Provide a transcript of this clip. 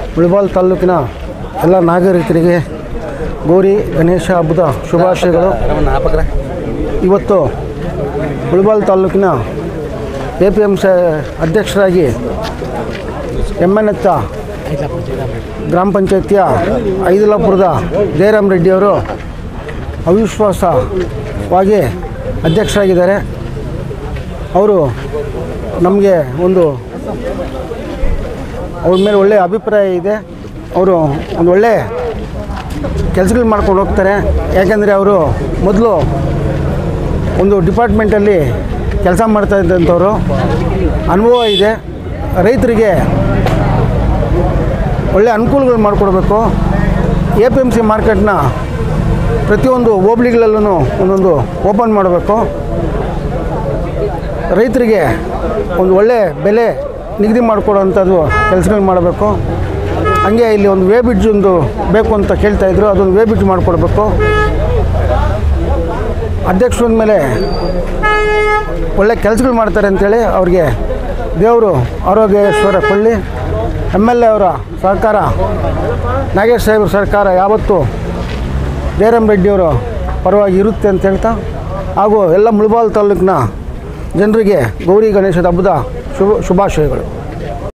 ಮುಳಬಾಲ್ ತಾಲೂಕಿನ ಎಲ್ಲ ನಾಗರಿಕರಿಗೆ ಗೌರಿ ಗಣೇಶ ಹಬ್ಬದ ಶುಭಾಶಯಗಳು ಇವತ್ತು ಮುಳಬಾಲ್ ತಾಲೂಕಿನ ಎ ಪಿ ಎಮ್ ಸಿ ಅಧ್ಯಕ್ಷರಾಗಿ ಎಮ್ ಎನ್ ಎತ್ತ ಗ್ರಾಮ ಪಂಚಾಯತಿಯ ಐದಲಾಪುರದ ಜಯರಾಮ್ ರೆಡ್ಡಿಯವರು ಅವಿಶ್ವಾಸವಾಗಿ ಅಧ್ಯಕ್ಷರಾಗಿದ್ದಾರೆ ಅವರು ನಮಗೆ ಒಂದು ಅವ್ರ ಮೇಲೆ ಒಳ್ಳೆಯ ಅಭಿಪ್ರಾಯ ಇದೆ ಅವರು ಒಂದು ಒಳ್ಳೆ ಕೆಲಸಗಳು ಮಾಡ್ಕೊಂಡು ಹೋಗ್ತಾರೆ ಯಾಕೆಂದರೆ ಅವರು ಮೊದಲು ಒಂದು ಡಿಪಾರ್ಟ್ಮೆಂಟಲ್ಲಿ ಕೆಲಸ ಮಾಡ್ತಾ ಇದ್ದಂಥವ್ರು ಅನುಭವ ಇದೆ ರೈತರಿಗೆ ಒಳ್ಳೆ ಅನುಕೂಲಗಳು ಮಾಡಿಕೊಡ್ಬೇಕು ಎ ಪಿ ಎಮ್ ಸಿ ಮಾರ್ಕೆಟ್ನ ಪ್ರತಿಯೊಂದು ಹೋಬ್ಳಿಗಳಲ್ಲೂ ಒಂದೊಂದು ಓಪನ್ ಮಾಡಬೇಕು ರೈತರಿಗೆ ಒಂದು ಒಳ್ಳೆ ಬೆಲೆ ನಿಗದಿ ಮಾಡಿಕೊಡೋವಂಥದ್ದು ಕೆಲಸಗಳು ಮಾಡಬೇಕು ಹಂಗೆ ಇಲ್ಲಿ ಒಂದು ವೇ ಬ್ರಿಡ್ಜ್ ಒಂದು ಬೇಕು ಅಂತ ಕೇಳ್ತಾಯಿದ್ರು ಅದೊಂದು ವೇ ಬ್ರಿಡ್ಜ್ ಮಾಡಿಕೊಡ್ಬೇಕು ಅಧ್ಯಕ್ಷರ ಮೇಲೆ ಒಳ್ಳೆ ಕೆಲಸಗಳು ಮಾಡ್ತಾರೆ ಅಂತೇಳಿ ಅವ್ರಿಗೆ ದೇವರು ಆರೋಗ್ಯ ಐಶ್ವರ್ಯ ಕೊಳ್ಳಿ ಎಮ್ ಎಲ್ ಎ ಅವರ ಸಹಕಾರ ನಾಗೇಶ್ ಸಾಹೇಬ್ರ ಸರ್ಕಾರ ಯಾವತ್ತೂ ಜಯರಾಮ್ ರೆಡ್ಡಿಯವರು ಪರವಾಗಿ ಇರುತ್ತೆ ಅಂತ ಹೇಳ್ತಾ ಹಾಗೂ ಎಲ್ಲ ಮುಳಬಾಲ್ ತಾಲೂಕಿನ ಜನರಿಗೆ ಗೌರಿ ಗಣೇಶದ ಹಬ್ಬದ ಶುಭ ಶುಭಾಶಯಗಳು